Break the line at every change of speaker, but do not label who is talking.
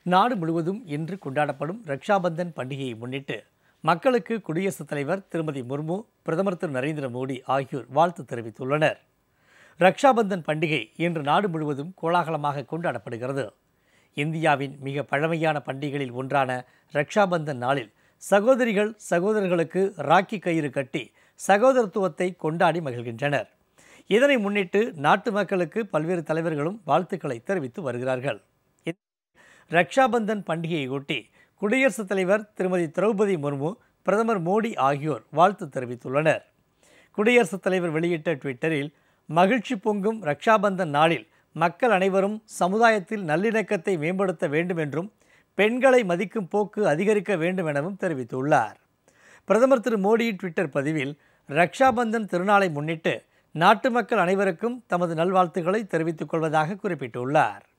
நாடு முழுவதும் இன்று கொண்டாடப்படும் ரக்ஷாபந்தன் பண்டிகையை முன்னிட்டு மக்களுக்கு குடியரசுத் தலைவர் திருமதி முர்மு பிரதமர் திரு நரேந்திர மோடி ஆகியோர் வாழ்த்து தெரிவித்துள்ளனர் ரக்ஷாபந்தன் பண்டிகை இன்று நாடு முழுவதும் கோலாகலமாக கொண்டாடப்படுகிறது இந்தியாவின் மிக பழமையான பண்டிகைகளில் ஒன்றான ரக்ஷாபந்தன் நாளில் சகோதரிகள் சகோதரர்களுக்கு ராக்கி கயிறு கட்டி சகோதரத்துவத்தை கொண்டாடி மகிழ்கின்றனர் இதனை முன்னிட்டு நாட்டு மக்களுக்கு பல்வேறு தலைவர்களும் வாழ்த்துக்களை தெரிவித்து வருகிறார்கள் ரக்ஷாபந்தன் பண்டிகையையொட்டி குடியரசுத் தலைவர் திருமதி திரௌபதி முர்மு பிரதமர் மோடி ஆகியோர் வாழ்த்து தெரிவித்துள்ளனர் குடியரசுத் தலைவர் வெளியிட்ட ட்விட்டரில் மகிழ்ச்சி பொங்கும் ரக்ஷாபந்தன் நாளில் மக்கள் அனைவரும் சமுதாயத்தில் நல்லிணக்கத்தை மேம்படுத்த வேண்டும் என்றும் பெண்களை மதிக்கும் போக்கு அதிகரிக்க வேண்டும் எனவும் தெரிவித்துள்ளார் பிரதமர் திரு மோடியின் ட்விட்டர் பதிவில் ரக்ஷாபந்தன் திருநாளை முன்னிட்டு நாட்டு மக்கள் அனைவருக்கும் தமது நல்வாழ்த்துக்களை தெரிவித்துக் கொள்வதாக குறிப்பிட்டுள்ளார்